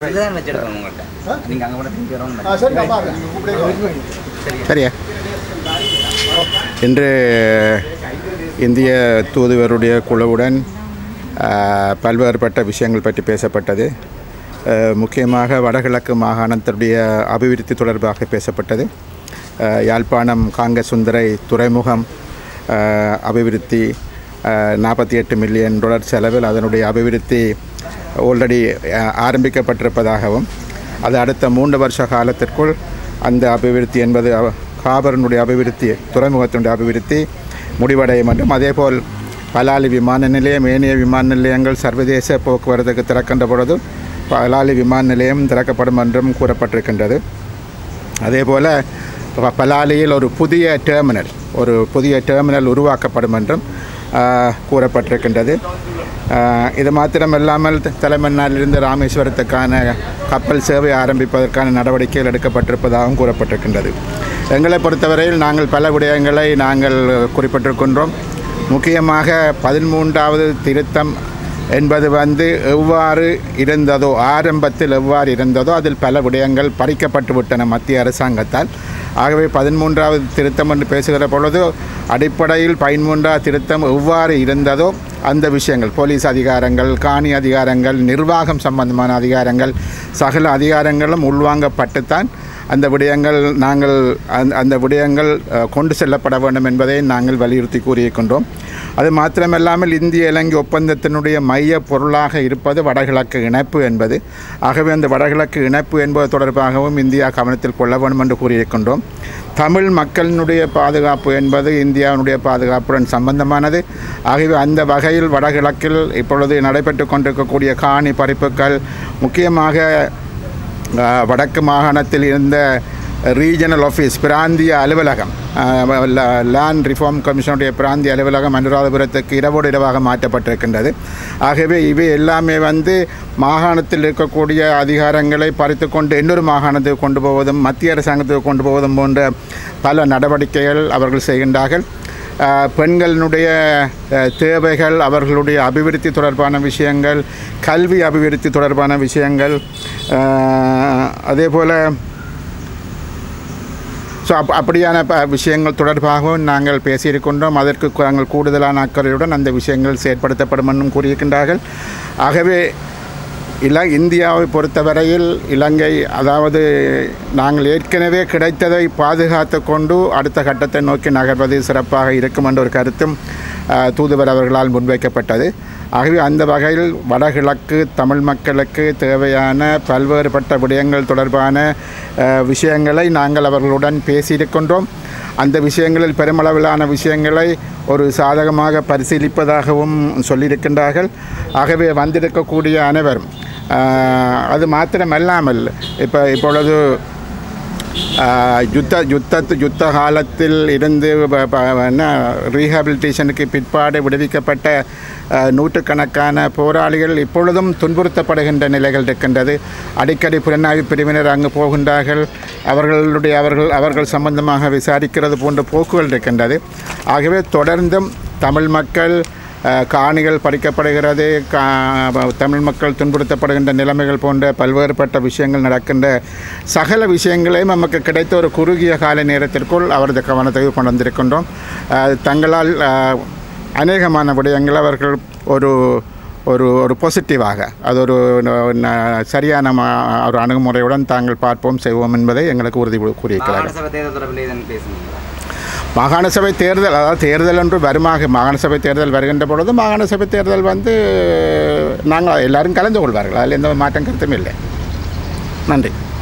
இதுதான் வச்சிருக்கோம் உங்கள்கிட்ட நீங்கள் அங்கே கூட திரும்பி வரணும் ஆ சரி நான் பாருங்க நீங்கள் கூப்பிடுங்க சரியா இன்று இந்திய தூதுவருடைய குழுவுடன் ஆஹ், பல்வேறுபட்ட விஷயங்கள் பற்றி பேசப்பட்டது ஆஹ், முக்கியமாக வடகிழக்கு மாகாணத்தினுடைய அபிவிருத்தி தொடர்பாக பேசப்பட்டது ஆஹ், யாழ்ப்பாணம் காங்கசுந்தரை துறைமுகம் ஆஹ், அபிவிருத்தி நாற்பத்தி எட்டு மில்லியன் டாலர் செலவில் அதனுடைய அபிவிருத்தி ஆல்ரெடி ஆரம்பிக்கப்பட்டிருப்பதாகவும் அது அடுத்த மூன்று வருஷ காலத்திற்குள் அந்த அபிவிருத்தி என்பது அவ- காபரனுடைய அபிவிருத்தி துறைமுகத்தினுடைய அபிவிருத்தி முடிவடையும் என்றும் அதேபோல் பலாலி விமான நிலையம் ஏனைய விமான நிலையங்கள் சர்வதேச போக்குவரத்துக்கு திறக்கின்ற பொழுது பலாலி விமான நிலையம் திறக்கப்படும் என்றும் கூறப்பட்டிருக்கின்றது அதேபோல் ப- பலாலியில் ஒரு புதிய டெர்மினல் ஒரு புதிய டெர்மினல் உருவாக்கப்படும் என்றும் ஆஹ், கூறப்பட்டிருக்கின்றது ஆஹ், இது மாத்திரமல்லாமல் த- தலைமன்னாரிலிருந்து ராமேஸ்வரத்துக்கான கப்பல் சேவை ஆரம்பிப்பதற்கான நடவடிக்கைகள் எடுக்கப்பட்டிருப்பதாகவும் கூறப்பட்டிருக்கின்றது எங்களை பொறுத்தவரையில் நாங்கள் பல விடயங்களை நாங்கள் குறிப்பிட்டிருக்கின்றோம் முக்கியமாக பதிமூன்றாவது திருத்தம் என்பது வந்து எவ்வாறு இருந்ததோ ஆரம்பத்தில் எவ்வாறு இருந்ததோ அதில் பல விடயங்கள் பறிக்கப்பட்டு விட்டன மத்திய அரசாங்கத்தால் ஆகவே பதிமூன்றாவது திருத்தம் என்று பேசுகிற பொழுது அடிப்படையில் பதிமூன்றாவது திருத்தம் எவ்வாறு இருந்ததோ அந்த விஷயங்கள் போலீஸ் அதிகாரங்கள் காணி அதிகாரங்கள் நிர்வாகம் சம்பந்தமான அதிகாரங்கள் சகல அதிகாரங்களும் உள்வாங்கப்பட்டுத்தான் அந்த விடயங்கள் நாங்கள் அந்த அந்த விடயங்கள் அஹ், கொண்டு செல்லப்பட வேண்டும் என்பதை நாங்கள் வலியுறுத்தி கூறியிருக்கின்றோம் அது மாத்திரமல்லாமல் இந்திய இலங்கை ஒப்பந்தத்தினுடைய மைய பொருளாக இருப்பது வடகிழக்கு இணைப்பு என்பது ஆகவே அந்த வடகிழக்கு இணைப்பு என்பது தொடர்பாகவும் இந்தியா கவனத்தில் கொள்ள வேண்டும் என்று கூறியிருக்கின்றோம் தமிழ் மக்களினுடைய பாதுகாப்பு என்பது இந்தியாவினுடைய பாதுகாப்புடன் சம்பந்தமானது ஆகவே அந்த வகையில் வடகிழக்கில் இப்பொழுது நடைபெற்று கொண்டிருக்கக்கூடிய காணி பறிப்புகள் முக்கியமாக அஹ், வடக்கு மாகாணத்தில் இருந்த ரீஜனல் ஆஃபீஸ் பிராந்திய அலுவலகம் லேண்ட் ரிஃபார்ம் கமிஷனுடைய பிராந்திய அலுவலகம் அனுராதபுரத்துக்கு இரவோடு இரவாக மாற்றப்பட்டிருக்கின்றது ஆகவே இவை எல்லாமே வந்து மாகாணத்தில் இருக்கக்கூடிய அதிகாரங்களை பறித்து கொண்டு இன்னொரு மாகாணத்துக்கு கொண்டு போவதும் மத்திய அரசாங்கத்துக்கு கொண்டு போவதும் போன்ற பல நடவடிக்கைகள் அவர்கள் செய்கின்றார்கள் அஹ், பெண்களினுடைய அஹ், தேவைகள் அவர்களுடைய அபிவிருத்தி தொடர்பான விஷயங்கள் கல்வி அபிவிருத்தி தொடர்பான விஷயங்கள் அஹ், அதே போல் ஸோ அப் அப்படியான ப விஷயங்கள் தொடர்பாகவும் நாங்கள் பேசியிருக்கின்றோம் அதற்கு கு- நாங்கள் கூடுதலான அக்கறையுடன் அந்த விஷயங்கள் செயற்படுத்தப்படும் என்றும் கூறியிருக்கின்றார்கள் ஆகவே இல இந்தியாவை பொறுத்தவரையில் இலங்கை அதாவது நாங்கள் ஏற்கனவே கிடைத்ததை பாதுகாத்து கொண்டு அடுத்த கட்டத்தை நோக்கி நகர்வது சிறப்பாக இருக்கும் என்ற ஒரு கருத்தும் அஹ், தூதுவர் அவர்களால் முன்வைக்கப்பட்டது ஆகவே அந்த வகையில் வடகிழக்கு தமிழ் மக்களுக்கு தேவையான பல்வேறுபட்ட விடயங்கள் தொடர்பான அஹ், விஷயங்களை நாங்கள் அவர்களுடன் பேசியிருக்கின்றோம் அந்த விஷயங்களில் பெருமளவிலான விஷயங்களை ஒரு சாதகமாக பரிசீலிப்பதாகவும் சொல்லியிருக்கின்றார்கள் ஆகவே வந்திருக்கக்கூடிய அனைவரும் அஹ், அது மாத்திரமல்லாமல் இப்போ இப்பொழுது ஆஹ், யுத்த யுத்த யுத்த காலத்தில் இருந்து ப- ப- என்ன ரீஹாபிலிட்டேஷனுக்கு பிற்பாடு விடுவிக்கப்பட்ட ஆஹ், நூற்றுக்கணக்கான போராளிகள் இப்பொழுதும் துன்புறுத்தப்படுகின்ற நிலைகள் இருக்கின்றது அடிக்கடி புலனாய்வு பிரிவினர் அங்கு போகின்றார்கள் அவர்களுடைய அவர்கள் அவர்கள் சம்பந்தமாக விசாரிக்கிறது போன்ற போக்குகள் இருக்கின்றது ஆகவே தொடர்ந்தும் தமிழ் மக்கள் அஹ், காணிகள் பறிக்கப்படுகிறது கா தமிழ் மக்கள் துன்புறுத்தப்படுகின்ற நிலைமைகள் போன்ற பல்வேறுபட்ட விஷயங்கள் நடக்கின்ற சகல விஷயங்களையும் நமக்கு கிடைத்த ஒரு குறுகிய கால நேரத்திற்குள் அவரது கவனத்தை கொண்டு வந்திருக்கின்றோம் அஹ், தங்களால் அஹ், அநேகமான விடயங்கள் அவர்கள் ஒரு ஒரு ஒரு பாசிட்டிவாக அது ஒரு ந- ந- சரியான ம- ஒரு அணுகுமுறையுடன் தாங்கள் பார்ப்போம் செய்வோம் என்பதை எங்களுக்கு உறுதி கூறியிருக்கிறார்கள் மாகாண சபை தேர்தல் தொடர்பில் இதன் பேசுனீங்களா மாகாண சபை தேர்தல் அதாவது தேர்தல் என்று வருமாக மாகாண சபை தேர்தல் வருகின்ற பொழுது மாகாண சபை தேர்தல் வந்து நாங்கள் எல்லாரும் கலந்து கொள்வார்கள் அதில் எந்த மாற்றம் கருத்தும் இல்லை நன்றி